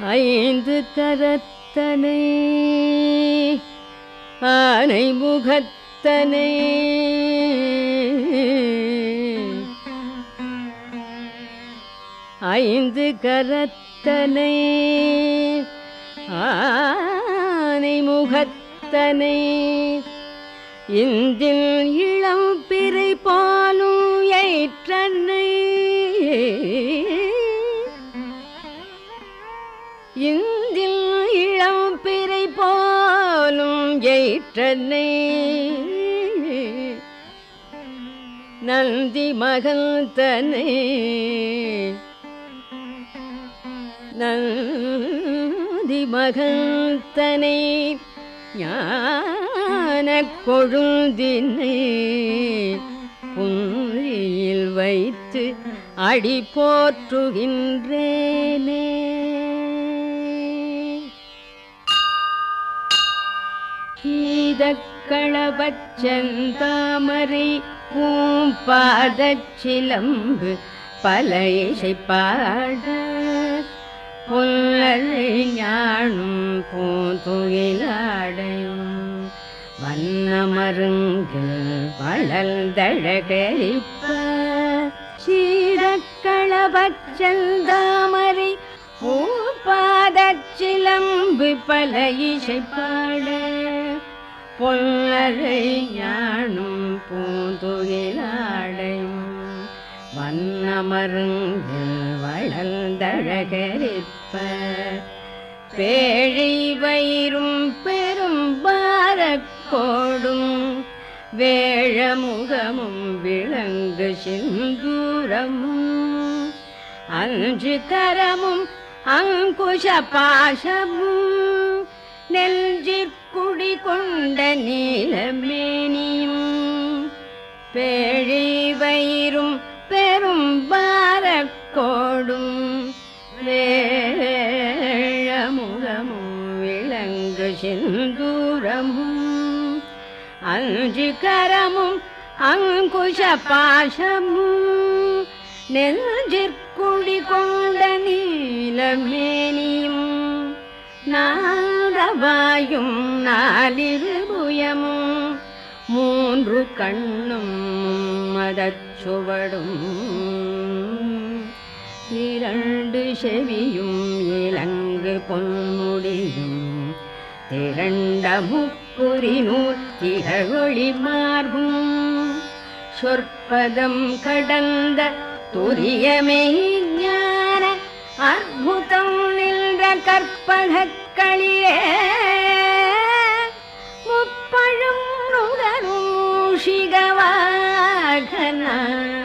ஐந்து கரத்தனை ஆனை முகத்தனை ஐந்து கரத்தனை ஆனை முகத்தனை இந்தில் இளம் பிறை பாலும் ஏற்றனை இந்தில் இளம் பிறை போலும் ஏற்றனை நந்தி மகள் தனை நந்தி மகள் தனை ஞான கொழுந்தினை புன்றியில் வைத்து அடி போற்றுகின்றேனே கீதக்களபச்சந்தாமரை பூம்பாதச் சிலம்பு பல இசை பாட புல்லரை ஞானும் பூந்துயிலாடையும் வண்ணமருங்கில் வளர்ந்தழகரிப்ப சீரக்களபச்சந்தாமரை பூபாதச் சிலம்பு பல இசை பாட பொல்லரை ஞானும் பூந்துயிலாடையும் வண்ணமருங்கில் வளர்ந்தழகரிப்ப பேழை வயிறும் பெரும் பாரக்கோடும் வேழமுகமும் விளங்கு சிந்தூரமும் அஞ்சு கரமும் அங்குஷ பாசமும் நெஞ்சிற்குடி கொண்ட நீலமேனியும் பேழை வயிறும் பெரும் பாரக்கோடும் வேழமுகமும் விளங்கு சிந்தூரமும் அஞ்சு கரமும் அங்குஷ பாசமும் நெஞ்சிற்குடி கொண்ட நீலமேனியும் நாரவாயும் நாலிருபுயமும் மூன்று கண்ணும் மதச்சுவடும் இரண்டு செவியும் இலங்கு பொன்முடியும் திரண்ட முக்குறி நூல் திகழொளி மார்பும் சொற்பதம் கடந்த துரியமே ஞான அற்புதம் நின்ற கற்பகக்களியே முப்பழும் நுகரும் சிகவாகன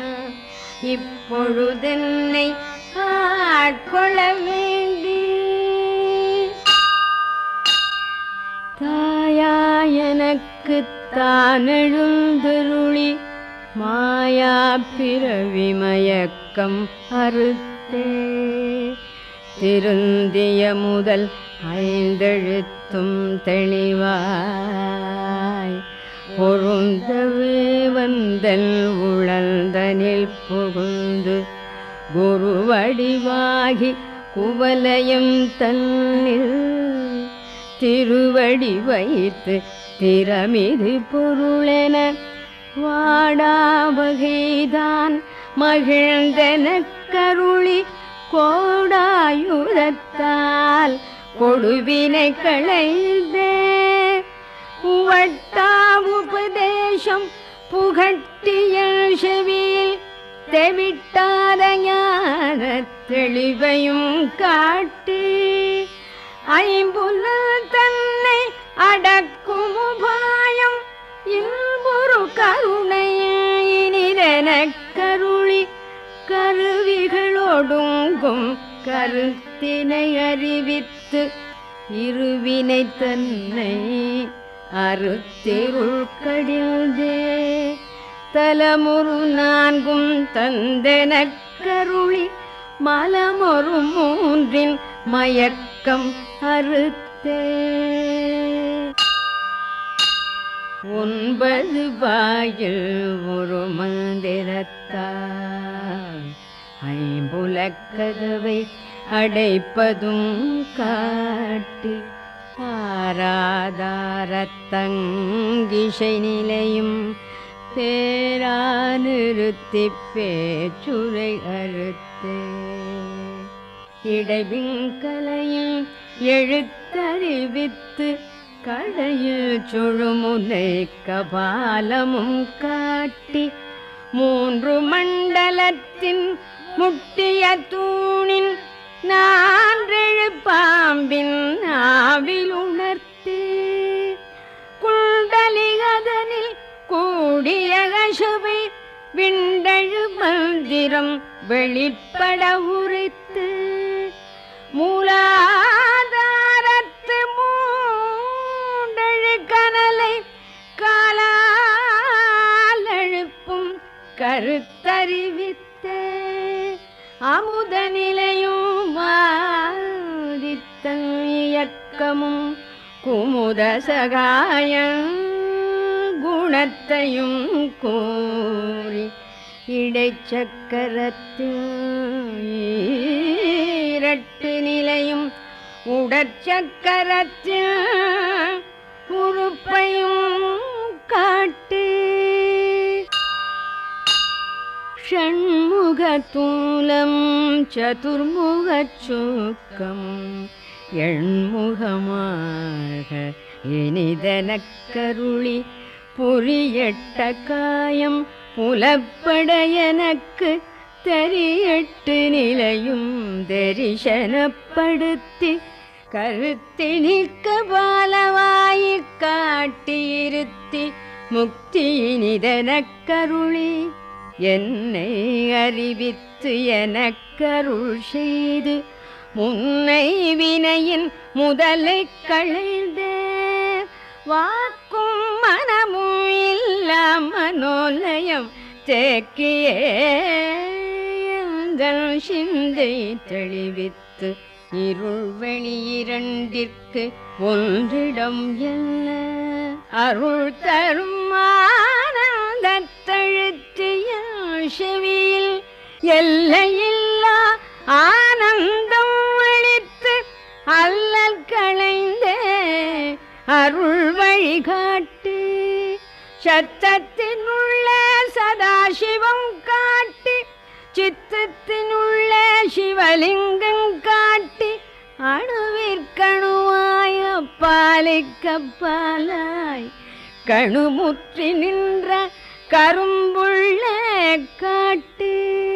இப்பொழுதென்னை ஆட்கொள்ள வேண்டி தாயா எனக்கு தான் எழுந்தருளி மாயா பிறவி மயக்கம் அறுத்தே திருந்திய முதல் ஐந்தெழுத்தும் தெளிவாய் பொருந்தவே வந்தல் உழந்தனில் புகுந்து குருவடிவாகி குவலயம் தன்னில் திருவடி வைத்து திறமிது பொருளென வாடாவகைதான் மகிழ்ந்தன கருளி கோடாயுதத்தால் கொடுவினை களைந்தே வட்டா உபதேசம் புகட்டிய செவியில் தெவிட்டாத ஞான தெளிவையும் காட்டி ஐம்புல தன்னை அடக்கும் உபாயம் இன்புரு கருணையினிதென கருளி கருவிகளோடுங்கும் கருத்தினை அறிவித்து இருவினை தன்னை அறுத்திருள் கடிந்தே தலமுரு நான்கும் தந்தெனக் கருளி மலமொரு மூன்றின் மயக்கம் அறுத்தே ஒன்பது வாயில் ஒரு மந்திரத்தால் ஐம்புலக்கதவை அடைப்பதும் காட்டி ஆராதாரத்தங்கிசை நிலையும் பேரா நிறுத்தி பேச்சுரை அறுத்தே இடைவிங்கலையும் எழுத்தறிவித்து கடையில் சுழுமுனை கபாலமும் காட்டி மூன்று மண்டலத்தின் முட்டிய தூணின் நான்றெழு பாம்பின் ஆவில் உணர்த்தே குண்டலிகதனில் கூடிய கசுவை விண்டழு மந்திரம் வெளிப்பட உரைத்து மூலாதாரத்து மூண்டழு கனலை காலால் எழுப்பும் கருத்தறிவித்த அமுத நிலையும் ஆதித்தன் இயக்கமும் குமுத சகாயம் குணத்தையும் கூறி இடைச்சக்கரத்து நிலையும் உடற்சக்கரத்து உறுப்பையும் காட்டு ஷண்முகத்தூலம் சதுர்முகச் சூக்கம் எண்முகமாக இனிதனக்கருளி புரியட்ட காயம் புலப்பட எனக்கு தெரியட்டு நிலையும் தரிசனப்படுத்தி கருத்தி நிற்க பாலவாயி காட்டியிருத்தி முக்தியினிதனக்கருளி என்னை அறிவித்து எனக்கருள் செய்து முன்னை வினையின் முதலை களைந்தே வாக்கும் மனமும் இல்லா மனோலயம் தேக்கியே எங்கள் சிந்தை தெளிவித்து இருள் வெளியிரண்டிற்கு ஒன்றிடம் என்ன அருள் தரும் ஆனந்தத் தழுத்திய செவியில் எல்லையில்லா ஆனந்தம் அளித்து அல்லல் களைந்தே அருள் வழிகாட்டி சத்தத்தினுள்ள சதாசிவம் காட்டி சித்தத்தினுள்ள சிவலிங்கம் காட்டி அணுவிற்கணுவாய் அப்பாலிக்கப்பாலாய் கணுமுற்றி நின்ற கரும்புள்ள காட்டு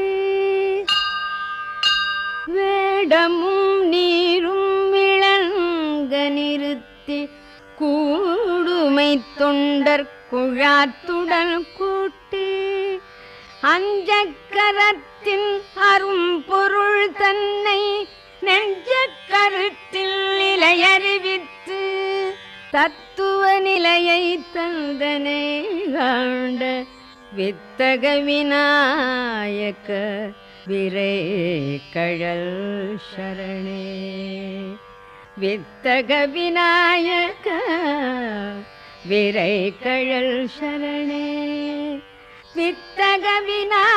வேடமும் நீரும் விளங்க நிறுத்தி கூடுமை தொண்டர் குழாத்துடன் கூட்டி அஞ்சக்கரத்தின் அரும் பொருள் தன்னை நெஞ்ச கருத்தில் நிலையறிவித்து தத்துவ நிலையை தந்தனை காண்ட வித்தக விநாயக விரை கழல் சரணே வித்தக விநாயக விரை கழல் சரணே வித்தக விநாயக